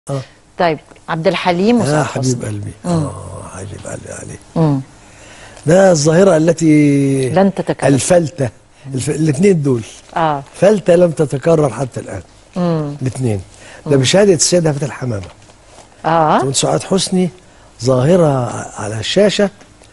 اه طيب عبد الحليم يا وسعاد حبيب حسني قلبي اه حبيب قلبي عليه مم. ده الظاهرة التي لن تتكرر. الفلتة الف... الاثنين دول اه فلتة لم تتكرر حتى الآن مم. الاثنين ده بشهادة السيدة فتح الحمامة اه تقول سعاد حسني ظاهرة على الشاشة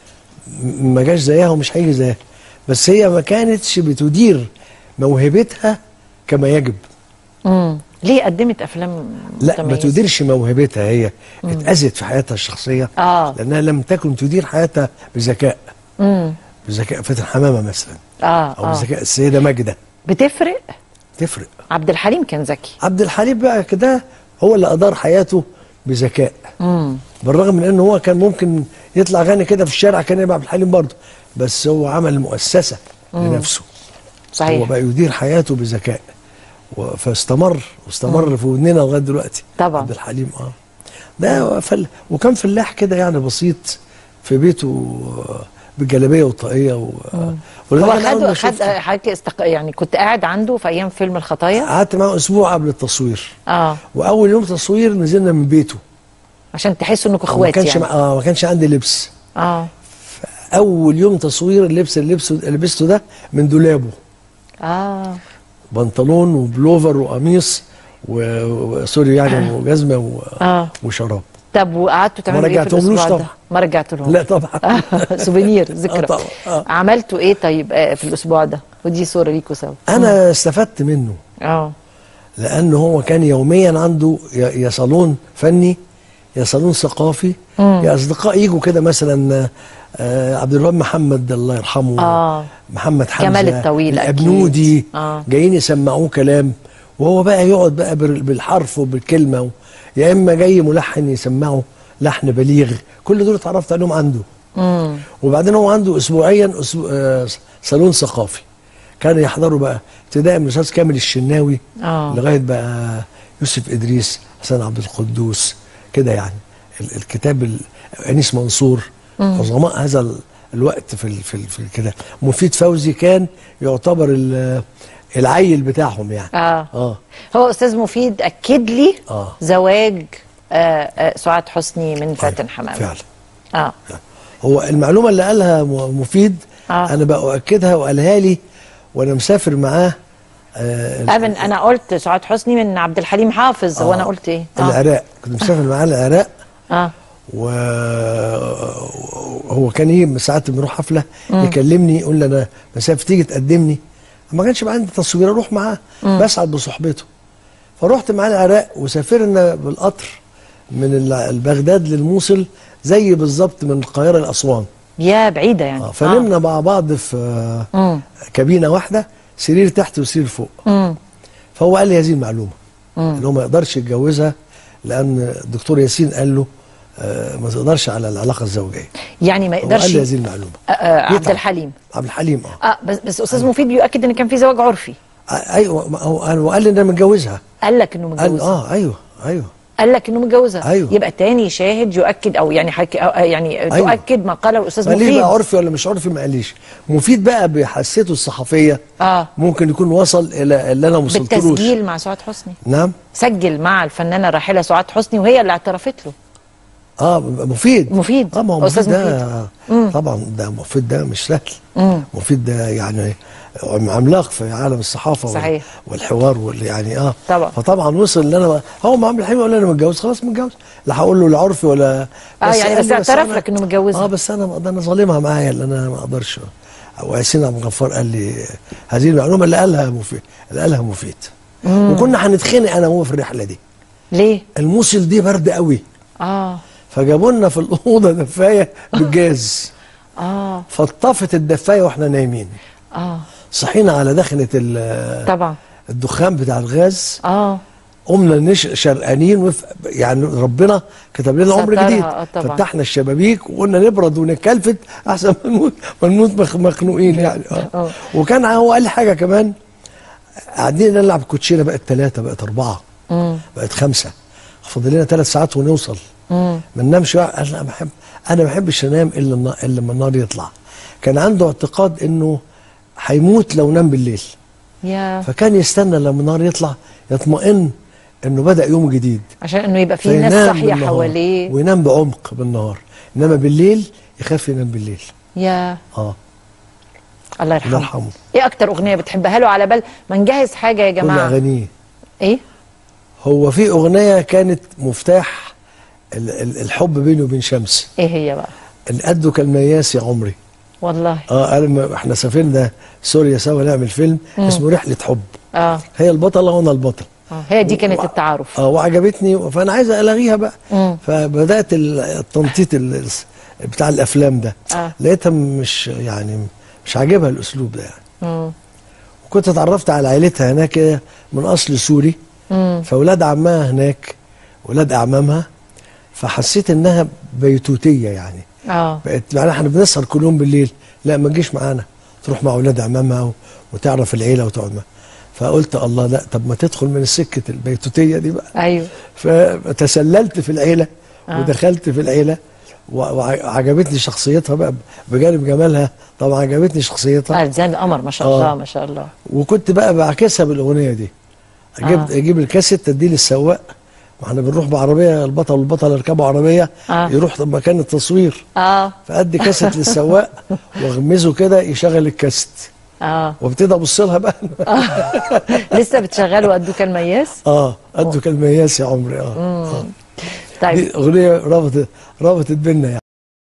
م- ما جاش زيها ومش هيجي زيها بس هي ما كانتش بتدير موهبتها كما يجب مم. ليه قدمت افلام لا ما متميزة؟ تديرش موهبتها هي اتأذت في حياتها الشخصية آه. لأنها لم تكن تدير حياتها بذكاء مم. بذكاء فتح حمامة مثلا اه أو اه بذكاء السيدة ماجدة بتفرق تفرق عبد الحليم كان ذكي عبد الحليم بقى كده هو اللي أدار حياته بذكاء مم. بالرغم من انه هو كان ممكن يطلع غني كده في الشارع كان يبقى عبد الحليم برضه بس هو عمل مؤسسه لنفسه هو صحيح بقى يدير حياته بذكاء و- فاستمر واستمر في ودننا لغايه دلوقتي طبعا. عبد الحليم اه ده فل وكان فلاح كده يعني بسيط في بيته آه، بالجلابيه والطاقيه و... ولذلك هو أنا أول ما خد خد شفته، حضرتك استق... يعني كنت قاعد عنده في ايام فيلم الخطايا قعدت معاه اسبوع قبل التصوير اه واول يوم تصوير نزلنا من بيته عشان تحسوا انكم ما اخوات كانش يعني مع... آه ما كانش عندي لبس اه اول يوم تصوير اللبس اللي لبسه لبسته ده من دولابه اه بنطلون وبلوفر وقميص و- وسوري يعني وجزمه و... اه وشراب طب وقعدتوا تعملوا ايه في رجعتهملوش الاسبوع ده؟ طبعا. ما رجعت لهم لا طبعا سوفينير ذكرى آه طبعا، آه. عملتوا ايه طيب آه في الاسبوع ده ودي صوره ليكوا سوا انا استفدت منه اه لان هو كان يوميا عنده يا يا صالون فني يا صالون ثقافي يا اصدقاء يجوا كده مثلا آه، عبد الوهاب محمد الله يرحمه آه. محمد حمزه كمال الطويل أكيد. الابنودي آه. جايين يسمعوه كلام وهو بقى يقعد بقى بال- بالحرف وبالكلمه و... يا اما جاي ملحن يسمعه لحن بليغ كل دول اتعرفت عليهم عنده امم وبعدين هو عنده اسبوعيا أسبوع آه صالون ثقافي كان يحضروا بقى ابتداء من الاستاذ كامل الشناوي آه. لغايه بقى يوسف ادريس حسن عبد القدوس كده يعني ال- الكتاب ال- انيس منصور عظماء هذا ال- الوقت في ال- في ال- في كده مفيد فوزي كان يعتبر ال- العيل بتاعهم يعني اه اه هو استاذ مفيد اكد لي آه. زواج آه آه سعاد حسني من فاتن حمامه فعلا اه هو المعلومه اللي قالها م- مفيد آه. انا باكدها وقالها لي وانا مسافر معاه آه ابن انا قلت سعاد حسني من عبد الحليم حافظ وانا قلت ايه اه العراق كنت مسافر معاه العراق اه وهو كان يجي ساعات بنروح حفله يكلمني يقول لي انا مسافه تيجي تقدمني ما كانش بقى عندي تصوير اروح معاه بسعد بصحبته فرحت معاه العراق وسافرنا بالقطر من ال- بغداد للموصل زي بالظبط من القاهره لاسوان يا بعيده يعني آه، فنمنا مع بعض في آه، مم. كابينه واحده سرير تحت وسرير فوق امم فهو قال لي هذه المعلومه ان هو ما يقدرش يتجوزها لان الدكتور ياسين قال له آه، ما تقدرش على العلاقه الزوجيه يعني ما هو يقدرش قال لي هذه المعلومه آه آه عبد يتعب. الحليم عبد الحليم اه اه بس بس استاذ مفيد بيؤكد ان كان في زواج عرفي آه، ايوه ما هو هو قال لي ان انا متجوزها قال لك انه قال متجوزها اه ايوه ايوه قال لك انه متجوزها أيوه. يبقى تاني شاهد يؤكد او يعني حكي أو يعني أيوه. تؤكد ما قاله الاستاذ قال لي مفيد بقى عرفي ولا مش عرفي ما قاليش مفيد بقى بحسيته الصحفيه اه ممكن يكون وصل الى اللي انا ما وصلتلوش بالتسجيل مع سعاد حسني نعم سجل مع الفنانه الراحله سعاد حسني وهي اللي اعترفت له اه مفيد مفيد. اه ما هو أستاذ مفيد ده طبعا ده مفيد ده مش سهل مم. مفيد ده يعني عملاق في عالم الصحافه وال- صحيح. والحوار وال يعني اه طبعا. فطبعا وصل ان انا هو ما عامل حلو ولا انا متجوز خلاص متجوز لا هقول له لا عرفي ولا آه، يعني قال بس لي اعترف أنا- لك إنه متجوزها. اه بس انا ما أقدر- انا ظالمها معايا اللي انا ما اقدرش وياسين عبد الغفار قال لي هذه المعلومه اللي قالها مفيد اللي قالها مفيد وكنا هنتخانق انا وهو في الرحله دي ليه الموصل دي برد قوي اه فجابوا لنا في الاوضه دفايه بالجاز اه فطفت الدفايه واحنا نايمين اه صحينا على دخنه ال- طبعا الدخان بتاع الغاز اه قمنا نش شرقانين وف... يعني ربنا كتب لنا عمر سترها، جديد آه طبعا. فتحنا الشبابيك وقلنا نبرد ونتكلفت احسن ما نموت ما نموت مخ- مخنوقين يعني آه. اه وكان هو قال لي حاجه كمان قاعدين نلعب كوتشينه بقت ثلاثه بقت اربعه امم بقت خمسه فاضل لنا ثلاث ساعات ونوصل امم ما ننامش بقى. انا بحب انا ما بحبش انام الا النا- الا لما النهار يطلع كان عنده اعتقاد انه هيموت لو نام بالليل يا فكان يستنى لما النهار يطلع يطمئن انه بدا يوم جديد عشان انه يبقى في ناس فينام صاحيه بالنهار حواليه وينام بعمق بالنهار انما بالليل يخاف ينام بالليل يا اه الله يرحمه الله يرحمه. ايه اكتر اغنيه بتحبها له على بال ما نجهز حاجه يا كل جماعه اغانيه ايه هو في اغنيه كانت مفتاح ال- ال- الحب بيني وبين شمس ايه هي بقى ان قده كالمياس يا عمري والله اه قال ما احنا سافرنا سوريا سوا نعمل فيلم اسمه رحله حب اه هي البطله وانا البطل آه، هي دي كانت و- التعارف اه وعجبتني فانا عايز الغيها بقى مم. فبدات ال- التنطيط ال- بتاع الافلام ده آه. لقيتها مش يعني مش عاجبها الاسلوب ده يعني مم. وكنت اتعرفت على عائلتها هناك من اصل سوري مم. فاولاد عمها هناك ولاد اعمامها فحسيت انها بيتوتيه يعني اه بقت يعني احنا بنسهر كل يوم بالليل لا ما تجيش معانا تروح مع اولاد عمامها و- وتعرف العيله وتقعد معاها فقلت الله لا طب ما تدخل من السكه البيتوتيه دي بقى ايوه فتسللت في العيله آه. ودخلت في العيله وع- وعجبتني شخصيتها بقى بجانب جمالها طبعا عجبتني شخصيتها آه زي القمر ما شاء آه. الله ما شاء الله وكنت بقى بعكسها بالاغنيه دي اجيب آه. آه. اجيب الكاسيت اديه للسواق ما احنا بنروح بعربيه البطل والبطل يركبوا عربيه آه. يروح مكان التصوير اه فادي كاسيت للسواق واغمزه كده يشغل الكاسيت اه وابتدي ابص لها بقى لسه بتشغلوا قدوك المياس اه قدوا كالمياس يا عمري اه, آه. طيب دي اغنيه ربطت ربطت بينا يعني